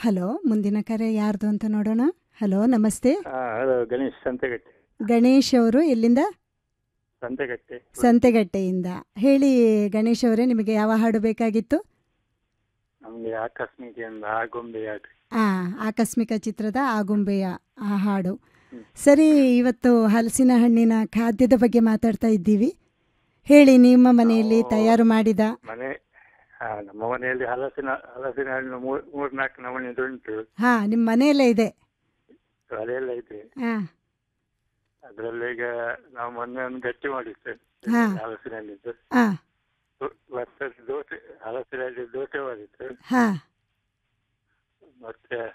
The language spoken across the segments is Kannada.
ಹಲೋ ಮುಂದಿನ ಕರೆ ಯಾರ್ದು ಅಂತ ನೋಡೋಣ ಹಲೋ ನಮಸ್ತೆ ಹಲೋ ಗಣೇಶ್ ಸಂತೆಗಟ್ಟೆ ಗಣೇಶ್ ಅವರು ಎಲ್ಲಿಂದ ಸಂತೆಗಟ್ಟೆ ಸಂತೆಗಟ್ಟೆಯಿಂದ ಹೇಳಿ ಗಣೇಶ್ ಅವರೇ ನಿಮಗೆ ಯಾವ ಹಾಡು ಬೇಕಾಗಿತ್ತು ನಮಗೆ ಆಕಸ್ಮಿಕೆಯಿಂದ ಆಗೊಂಬೆ ಯಾಕೆ ಆ ಆಕಸ್ಮಿಕ ಚಿತ್ರದ ಆಗುಂಬೆಯ ಆ ಹಾಡು ಸರಿ ಇವತ್ತು ಹಲಸಿನ ಹಣ್ಣಿನ ಖಾದ್ಯದ ಬಗ್ಗೆ ಮಾತಾಡ್ತಾ ಇದ್ದೀವಿ ಹೇಳಿ ನಿಮ್ಮ ಮನೆಯಲ್ಲಿ ತಯಾರು ಮಾಡಿದ ಮನೆ ಹಾ ನಮ್ಮ ಮನೆಯಲ್ಲಿ ಹಲಸಿನ ಹಲಸಿನ ಹಣ್ಣು ಮೂರ್ ಮೂರ್ನಾಲ್ಕು ನಮೂನಿದು ಉಂಟು ಹಾ ನಿಮ್ಮ ಮನೆಯಲ್ಲೇ ಇದೆ ಅದೆಲ್ಲ ಇದೆ ಹಾ ಅದರಲ್ಲಿ ಈಗ ನಾವು ಮೊನ್ನೆ ಒಂದು ಗಟ್ಟಿ ಮಾಡಿದ್ದೇವೆ ಹಾ. ಹಲಸಿನ ಹಣ್ಣಿದ್ದು ಹಾ ದೋ- ಮತ್ತೆ ದೋಸೆ ಹಲಸಿನ ಹಣ್ಣಿದ್ದು ದೋಸೆ ಮಾಡಿದ್ದು ಹಾ ಮತ್ತೆ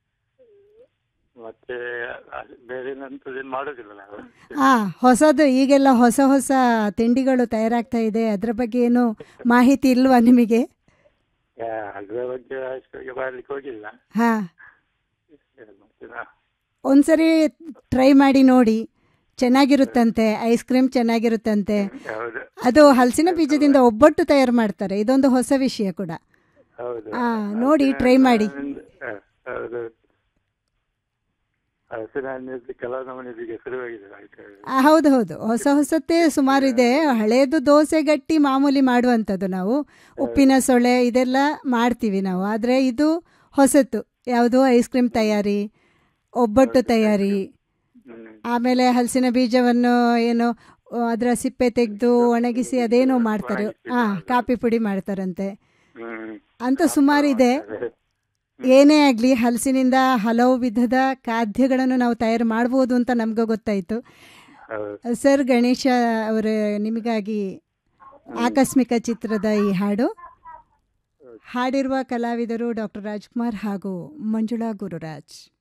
ಮತ್ತೆ ಅದು ಬೇರೆ ನಂತದೇನು ಮಾಡೋದಿಲ್ಲ ನಾವು ಹಾ ಹೊಸದು ಈಗೆಲ್ಲ ಹೊಸ ಹೊಸ ತಿಂಡಿಗಳು ತಯಾರಾಗ್ತಾ ಇದೆ ಅದ್ರ ಬಗ್ಗೆ ಏನು ಮಾಹಿತಿ ಇಲ್ವಾ ನಿಮಗೆ ಯಾ, ಅದರ ಬಗ್ಗೆ ಅಷ್ಟು ಮಾಡ್ಲಿಕ್ಕೆ ಹೋಗಿಲ್ಲ ಹಾ ಮತ್ತೆ ನಾ- ಒಂದ್ಸರಿ ಟ್ರೈ ಮಾಡಿ ನೋಡಿ ಚೆನ್ನಾಗಿರುತ್ತಂತೆ ಐಸ್ ಕ್ರೀಮ್ ಚೆನ್ನಾಗಿರುತ್ತಂತೆ ಹೌದು ಅದು ಹಲಸಿನ ಬೀಜದಿಂದ ಒಬ್ಬಟ್ಟು ತಯಾರು ಮಾಡ್ತಾರೆ ಇದೊಂದು ಹೊಸ ವಿಷಯ ಕೂಡ ಹೌದು ಆ, ನೋಡಿ, try ಮಾಡಿ. ಹ, ಹೌದು ಹಲಸಿನ ಹಣ್ಣಿದ್ದು ಕೆಲವು ನಮೂನಿದ್ದು ಈಗ ಶುರುವಾಗಿದೆ ಆಯ್ತು ಆ, ಹೌದು ಹೌದು ಹೊಸ ಹೊಸತ್ತೇ ಸುಮಾರು ಇದೆ ಹಳೇದು ದೋಸೆ ಗಟ್ಟಿ ಮಾಮೂಲಿ ಮಾಡುವಂಥದ್ದು ನಾವು ಉಪ್ಪಿನ ಸೊಳೆ ಇದೆಲ್ಲ ಮಾಡ್ತೀವಿ ನಾವು ಆದರೆ ಇದು ಹೊಸತು ಯಾವುದು ಐಸ್ ಕ್ರೀಮ್ ತಯಾರಿ ಒಬ್ಬಟ್ಟು ತಯಾರಿ ಹ್ಮ್ ಆಮೇಲೆ ಹಲಸಿನ ಬೀಜವನ್ನು ಏನು ಅದರ ಸಿಪ್ಪೆ ತೆಗೆದು ಒಣಗಿಸಿ ಅದೇನೋ ಮಾಡ್ತಾರೆ ಹಾಂ ಕಾಪಿ ಪುಡಿ ಮಾಡ್ತಾರಂತೆ ಹ್ಮ್ ಅಂತ ಸುಮಾರಿದೆ ಅದೇ. ಏನೇ ಆಗಲಿ ಹಲಸಿನಿಂದ ಹಲವು ವಿಧದ ಖಾದ್ಯಗಳನ್ನು ನಾವು ತಯಾರು ಮಾಡ್ಬೋದು ಅಂತ ನಮ್ಗೆ ಗೊತ್ತಾಯಿತು ಹೌದು ಸರ್ ಗಣೇಶ ಅವರ ನಿಮಗಾಗಿ ಆಕಸ್ಮಿಕ ಚಿತ್ರದ ಈ ಹಾಡು ಹಾಡಿರುವ ಕಲಾವಿದರು ಡಾಕ್ಟರ್ ರಾಜ್ಕುಮಾರ್ ಹಾಗೂ ಮಂಜುಳಾ ಗುರುರಾಜ್